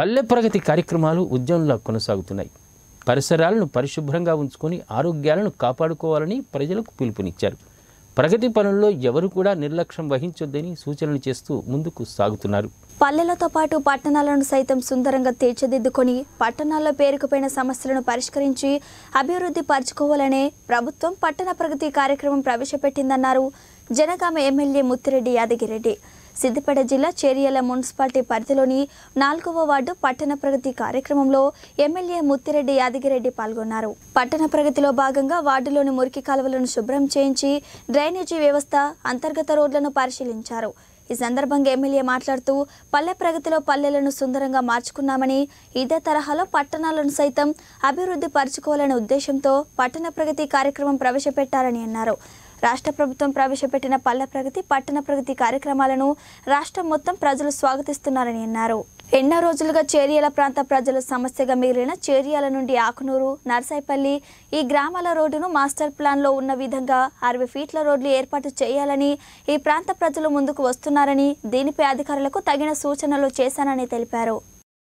పల్లె ప్రగతి కార్యక్రమాలు ఉద్యమంలో కొనసాగుతున్నాయి పరిసరాలను పరిశుభ్రంగా ఉంచుకొని ఆరోగ్యాలను కాపాడుకోవాలని ప్రజలకు పిలుపునిచ్చారు ప్రగతి పనుల్లో ఎవరు కూడా నిర్లక్ష్యం వహించొద్దని సూచనలు చేస్తూ ముందుకు సాగుతున్నారు పల్లెలతో పాటు పట్టణాలను సైతం సుందరంగా తీర్చిదిద్దుకొని పట్టణాల్లో పేరుకుపోయిన సమస్యలను పరిష్కరించి అభివృద్ధి పరచుకోవాలనే ప్రభుత్వం పట్టణ ప్రగతి కార్యక్రమం ప్రవేశపెట్టిందన్నారు జనగామ ఎమ్మెల్యే ముత్తిరెడ్డి యాదగిరెడ్డి సిద్దిపేట జిల్లా చేరియల మున్సిపాలిటీ పరిధిలోని నాలుగవ వార్డు పట్టణ ప్రగతి కార్యక్రమంలో ఎమ్మెల్యే ముత్తిరెడ్డి యాదగిరెడ్డి పాల్గొన్నారు పట్టణ ప్రగతిలో భాగంగా వార్డులోని మురికి కాలువలను శుభ్రం చేయించి డ్రైనేజీ వ్యవస్థ అంతర్గత రోడ్లను పరిశీలించారు ఈ సందర్భంగా ఎమ్మెల్యే మాట్లాడుతూ పల్లె ప్రగతిలో పల్లెలను సుందరంగా మార్చుకున్నామని ఇదే తరహాలో పట్టణాలను సైతం అభివృద్ధి పరచుకోవాలనే ఉద్దేశంతో పట్టణ ప్రగతి కార్యక్రమం ప్రవేశపెట్టారని అన్నారు రాష్ట్ర ప్రభుత్వం ప్రవేశపెట్టిన పల్లె ప్రగతి పట్టణ ప్రగతి కార్యక్రమాలను రాష్ట్రం మొత్తం ప్రజలు స్వాగతిస్తున్నారని అన్నారు ఎన్నో రోజులుగా చేరియాల ప్రాంత ప్రజల సమస్యగా మిగిలిన చేరియాల నుండి ఆకునూరు నర్సాయిపల్లి ఈ గ్రామాల రోడ్డును మాస్టర్ ప్లాన్లో ఉన్న విధంగా అరవై ఫీట్ల రోడ్లు ఏర్పాటు చేయాలని ఈ ప్రాంత ప్రజలు ముందుకు వస్తున్నారని దీనిపై అధికారులకు తగిన సూచనలు చేశానని తెలిపారు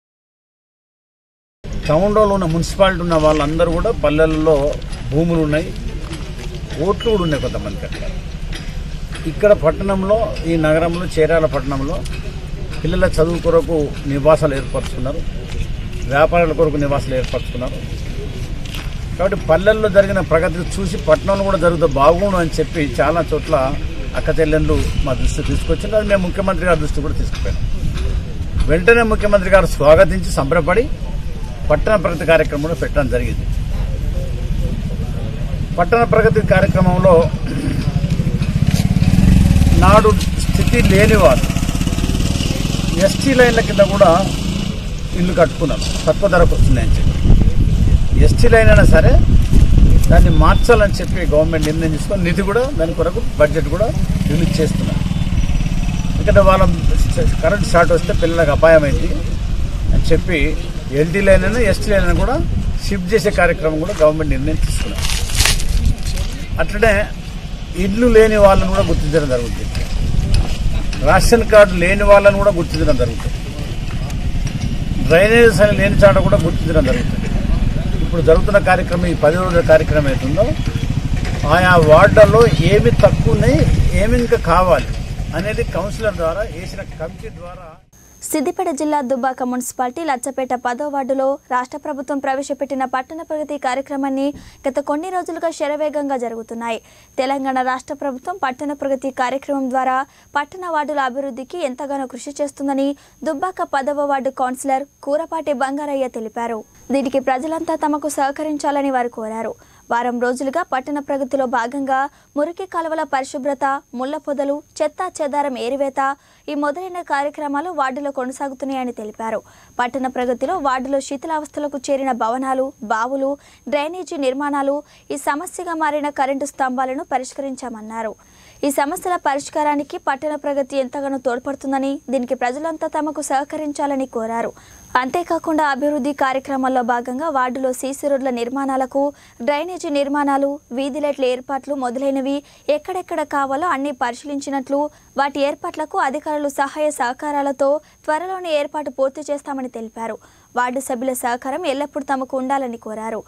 టౌన్లో ఉన్న మున్సిపాలిటీ ఉన్న వాళ్ళందరూ కూడా పల్లెల్లో భూములు ఉన్నాయి ఓట్లు కూడా ఉన్నాయి కొంతమందికి అట్లా ఇక్కడ పట్టణంలో ఈ నగరంలో చేరాల పట్టణంలో పిల్లల చదువు కొరకు నివాసాలు ఏర్పరచుకున్నారు వ్యాపారాల కొరకు నివాసాలు ఏర్పరచుకున్నారు కాబట్టి పల్లెల్లో జరిగిన ప్రగతి చూసి పట్టణంలో కూడా జరుగుతుంది బాగుండు అని చెప్పి చాలా చోట్ల అక్క చెల్లెళ్ళు మా దృష్టి తీసుకొచ్చింది అది మేము ముఖ్యమంత్రి గారి దృష్టి కూడా తీసుకుపోయాం వెంటనే ముఖ్యమంత్రి గారు స్వాగతించి సంబరపడి పట్టణ ప్రగతి కార్యక్రమంలో పెట్టడం జరిగింది పట్టణ ప్రగతి కార్యక్రమంలో నాడు స్థితి లేని వాళ్ళు ఎస్టీ లైన్ల కింద కూడా ఇల్లు కట్టుకున్నారు తక్కువ ధరకు వస్తున్నాయని చెప్పి ఎస్టీ లైన్ అయినా సరే దాన్ని మార్చాలని చెప్పి గవర్నమెంట్ నిర్ణయం తీసుకొని నిధి కూడా దాని కొరకు బడ్జెట్ కూడా రిలీజ్ చేస్తున్నారు ఎందుకంటే వాళ్ళ కరెంట్ షార్ట్ వస్తే పిల్లలకు అపాయమైంది అని చెప్పి ఎల్టీ లైన్ అయినా ఎస్టీ లైన్ అయినా కూడా షిఫ్ట్ చేసే కార్యక్రమం కూడా గవర్నమెంట్ నిర్ణయం తీసుకున్నారు అట్లనే ఇల్లు లేని వాళ్ళని కూడా గుర్తించడం జరుగుతుంది రేషన్ కార్డు లేని వాళ్ళని కూడా గుర్తించడం జరుగుతుంది డ్రైనేజెస్ అని లేని చాట కూడా గుర్తించడం జరుగుతుంది ఇప్పుడు జరుగుతున్న కార్యక్రమం ఈ పది రోజుల కార్యక్రమం అవుతుందో ఆయా వార్డుల్లో ఏమి తక్కువ ఉన్నాయి ఏమి ఇంకా కావాలి అనేది కౌన్సిలర్ ద్వారా వేసిన కమిటీ ద్వారా సిద్దిపేట జిల్లా దుబ్బాక మున్సిపాలిటీ లచ్చపేట పదో వార్డులో రాష్ట్ర ప్రభుత్వం ప్రవేశపెట్టిన పట్టణ ప్రగతి కార్యక్రమాన్ని గత కొన్ని రోజులుగా శరవేగంగా జరుగుతున్నాయి తెలంగాణ రాష్ట్ర ప్రభుత్వం పట్టణ ప్రగతి కార్యక్రమం ద్వారా పట్టణ వార్డుల అభివృద్ధికి ఎంతగానో కృషి చేస్తుందని దుబ్బాక పదవ వార్డు కౌన్సిలర్ కూరపాటి బంగారయ్య తెలిపారు దీనికి ప్రజలంతా తమకు సహకరించాలని వారు కోరారు వారం రోజులుగా పట్టణ ప్రగతిలో భాగంగా మురికి కాలువల పరిశుభ్రత ముళ్ల పొదలు చెత్త చెదారం ఏరివేత ఈ మొదలైన కార్యక్రమాలు వార్డులో కొనసాగుతున్నాయని తెలిపారు పట్టణ ప్రగతిలో వార్డులో శిథిలావస్థలకు చేరిన భవనాలు బావులు డ్రైనేజీ నిర్మాణాలు ఈ సమస్యగా మారిన కరెంటు స్తంభాలను పరిష్కరించామన్నారు ఈ సమస్యల పరిష్కారానికి పట్టణ ప్రగతి ఎంతగానో తోడ్పడుతుందని దీనికి ప్రజలంతా తమకు సహకరించాలని కోరారు అంతేకాకుండా అభివృద్ధి కార్యక్రమాల్లో భాగంగా వార్డులో సీసీ రోడ్ల నిర్మాణాలకు డ్రైనేజీ నిర్మాణాలు వీధి లైట్ల ఏర్పాట్లు మొదలైనవి ఎక్కడెక్కడ కావాలో అన్ని పరిశీలించినట్లు వాటి ఏర్పాట్లకు అధికారులు సహాయ సహకారాలతో త్వరలోనే ఏర్పాటు పూర్తి చేస్తామని తెలిపారు వార్డు సభ్యుల సహకారం ఎల్లప్పుడూ తమకు ఉండాలని కోరారు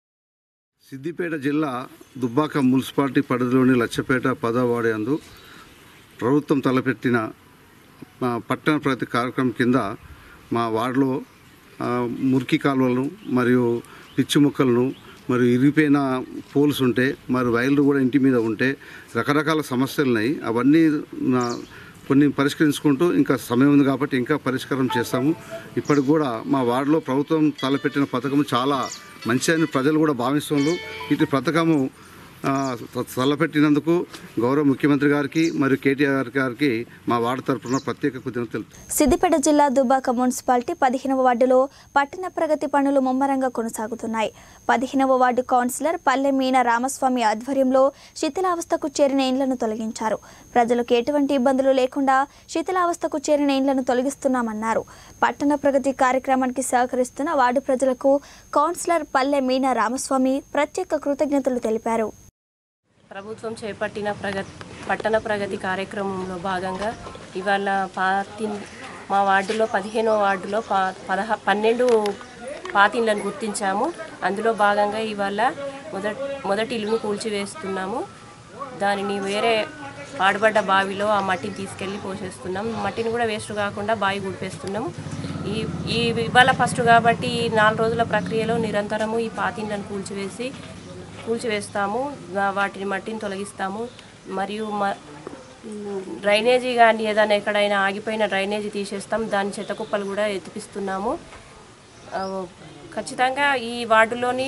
సిద్దిపేట జిల్లా దుబ్బాక మున్సిపాలిటీ పరిధిలోని లచ్చపేట పదవాడి అందు ప్రభుత్వం తలపెట్టిన మా పట్టణ ప్రగతి కార్యక్రమం కింద మా వార్డులో ఆ, మురికి కాలువలను మరియు పిచ్చి మొక్కలను మరియు ఇరిగిపోయిన పోల్స్ ఉంటే మరి వైర్లు కూడా ఇంటి మీద ఉంటే రకరకాల సమస్యలు ఉన్నాయి అవన్నీ నా కొన్ని పరిష్కరించుకుంటూ ఇంకా సమయం ఉంది కాబట్టి ఇంకా పరిష్కారం చేస్తాము ఇప్పటికి కూడా మా వార్డులో ప్రభుత్వం తలపెట్టిన పథకం చాలా మంచి అని ప్రజలు కూడా భావిస్తున్నారు ఇటు పథకము ఆ, త- తలపెట్టినందుకు గౌరవ ముఖ్యమంత్రి గారికి మరియు కేటీఆర్ గారికి మా వార్డు తరఫున ప్రత్యేక కృతజ్ఞతలు తెలుపుతున్నాను. సిద్దిపేట జిల్లా దుబ్బాక మున్సిపాలిటీ పదిహేనవ వార్డులో పట్టణ ప్రగతి పనులు ముమ్మరంగా కొనసాగుతున్నాయి పదిహేనవ వార్డు కౌన్సిలర్ పల్లె మీన రామస్వామి ఆధ్వర్యంలో శిథిలావస్థకు చేరిన ఇండ్లను తొలగించారు ప్రజలకు ఎటువంటి ఇబ్బందులు లేకుండా శిథిలావస్థకు చేరిన ఇండ్లను తొలగిస్తున్నామన్నారు పట్టణ ప్రగతి కార్యక్రమానికి సహకరిస్తున్న వార్డు ప్రజలకు కౌన్సిలర్ పల్లె మీన రామస్వామి ప్రత్యేక కృతజ్ఞతలు తెలిపారు ప్రభుత్వం చేపట్టిన ప్రగతి పట్టణ ప్రగతి కార్యక్రమంలో భాగంగా ఇవాళ పాతి మా వార్డులో పదిహేనో వార్డులో ప పదహ పన్నెండు పాతిళ్ళను గుర్తించాము అందులో భాగంగా ఇవాళ మొదటి మొదటి ఇల్లును కూల్చివేస్తున్నాము దానిని వేరే పాడుబడ్డ బావిలో ఆ మట్టిని తీసుకెళ్ళి పోసేస్తున్నాం మట్టిని కూడా వేస్ట్ కాకుండా బావి గుడిపేస్తున్నాము ఈ ఈ ఇవాళ ఫస్ట్ కాబట్టి ఈ నాలుగు రోజుల ప్రక్రియలో నిరంతరము ఈ పాతిళ్ళను కూల్చివేసి కూల్చివేస్తాము వా- వాటిని మట్టిని తొలగిస్తాము మరియు మ మ్, డ్రైనేజీ కానీ ఏదైనా ఎక్కడైనా ఆగిపోయిన డ్రైనేజీ తీసేస్తాం దాని చెత్త కుప్పలు కూడా ఎత్తిపిస్తున్నాము ఆ, ఖచ్చితంగా ఈ వార్డులోని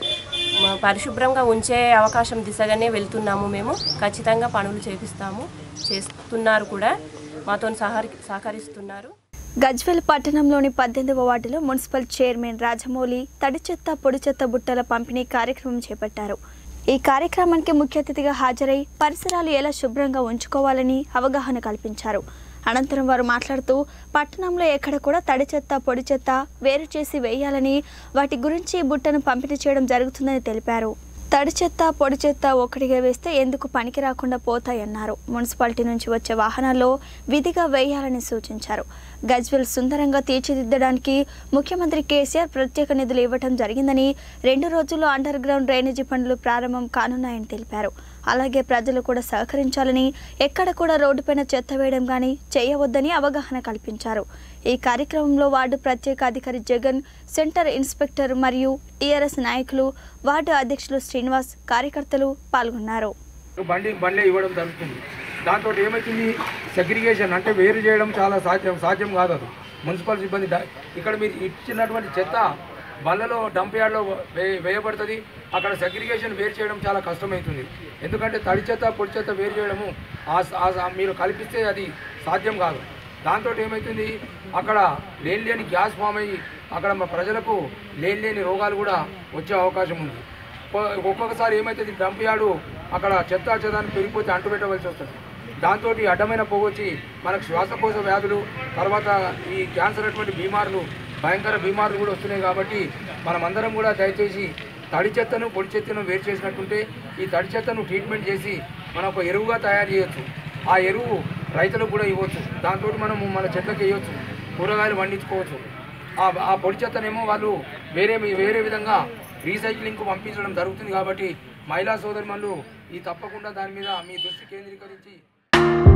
మ, పరిశుభ్రంగా ఉంచే అవకాశం దిశగానే వెళ్తున్నాము మేము ఖచ్చితంగా పనులు చేపిస్తాము చేస్తున్నారు కూడా మాతో సహరి సహకరిస్తున్నారు గజ్వెల్ పట్టణంలోని పద్దెనిమిదవ వార్డులో మున్సిపల్ చైర్మన్ రాజమౌళి తడి చెత్త పొడి చెత్త బుట్టల పంపిణీ కార్యక్రమం చేపట్టారు ఈ కార్యక్రమానికి ముఖ్య అతిథిగా హాజరై పరిసరాలు ఎలా శుభ్రంగా ఉంచుకోవాలని అవగాహన కల్పించారు అనంతరం వారు మాట్లాడుతూ పట్టణంలో ఎక్కడ కూడా తడి చెత్త పొడి చెత్త వేరు చేసి వేయాలని వాటి గురించి ఈ బుట్టను పంపిణీ చేయడం జరుగుతుందని తెలిపారు తడి చెత్త పొడి చెత్త ఒక్కడిగా వేస్తే ఎందుకు పనికి రాకుండా పోతాయన్నారు మున్సిపాలిటీ నుంచి వచ్చే వాహనాల్లో విధిగా వేయాలని సూచించారు గజ్వెల్ సుందరంగా తీర్చిదిద్దడానికి ముఖ్యమంత్రి కేసీఆర్ ప్రత్యేక నిధులు ఇవ్వటం జరిగిందని రెండు రోజుల్లో అండర్ గ్రౌండ్ డ్రైనేజీ పనులు ప్రారంభం కానున్నాయని తెలిపారు అలాగే ప్రజలు కూడా సహకరించాలని ఎక్కడ కూడా రోడ్డుపైన చెత్త వేయడం కానీ చేయవద్దని అవగాహన కల్పించారు ఈ కార్యక్రమంలో వార్డు ప్రత్యేక అధికారి జగన్ సెంటర్ ఇన్స్పెక్టర్ మరియు టీఆర్ఎస్ నాయకులు వార్డు అధ్యక్షులు శ్రీనివాస్ కార్యకర్తలు పాల్గొన్నారు బండి బండ్లే ఇవ్వడం జరుగుతుంది దాంతో ఏమవుతుంది సెగ్రిగేషన్ అంటే వేరు చేయడం చాలా సాధ్యం సాధ్యం కాదు అది మున్సిపల్ సిబ్బంది డా- ఇక్కడ మీరు ఇచ్చినటువంటి చెత్త బండ్లలో డంప్ యార్డ్లో వే వేయబడుతుంది అక్కడ సెగ్రిగేషన్ వేరు చేయడం చాలా కష్టమవుతుంది ఎందుకంటే తడి చెత్త పొడి చెత్త వేరు చేయడము ఆ- ఆ- మీరు కల్పిస్తే అది సాధ్యం కాదు దాంతో ఏమవుతుంది అక్కడ లేని లేని గ్యాస్ ఫామ్ అయ్యి అక్కడ మా ప్రజలకు లేని లేని రోగాలు కూడా వచ్చే అవకాశం ఉంది ఒ- ఒక్కొక్కసారి ఏమవుతుంది డంప్ యార్డు అక్కడ చెత్త చెదాన్ని పెరిగిపోతే అంటుపెట్టవలసి వస్తుంది దాంతో అడ్డమైన పొగ వచ్చి మనకు శ్వాసకోశ వ్యాధులు తర్వాత ఈ క్యాన్సర్ అటువంటి బీమార్లు భయంకర బీమార్లు కూడా వస్తున్నాయి కాబట్టి మనమందరం కూడా దయచేసి తడి చెత్తను పొడి చెత్తను వేరు చేసినట్టుంటే ఈ తడి చెత్తను ట్రీట్మెంట్ చేసి మనం ఒక ఎరువుగా తయారు చేయొచ్చు ఆ ఎరువు రైతులకు కూడా ఇవ్వచ్చు దాంతో మనము మన చెట్లకు వేయొచ్చు కూరగాయలు పండించుకోవచ్చు ఆ ఆ పొడి చెత్తనేమో వాళ్ళు వేరే వేరే విధంగా రీసైక్లింగ్కు పంపించడం జరుగుతుంది కాబట్టి మహిళా సోదరుమణులు ఈ తప్పకుండా దాని మీద మీ దృష్టి కేంద్రీకరించి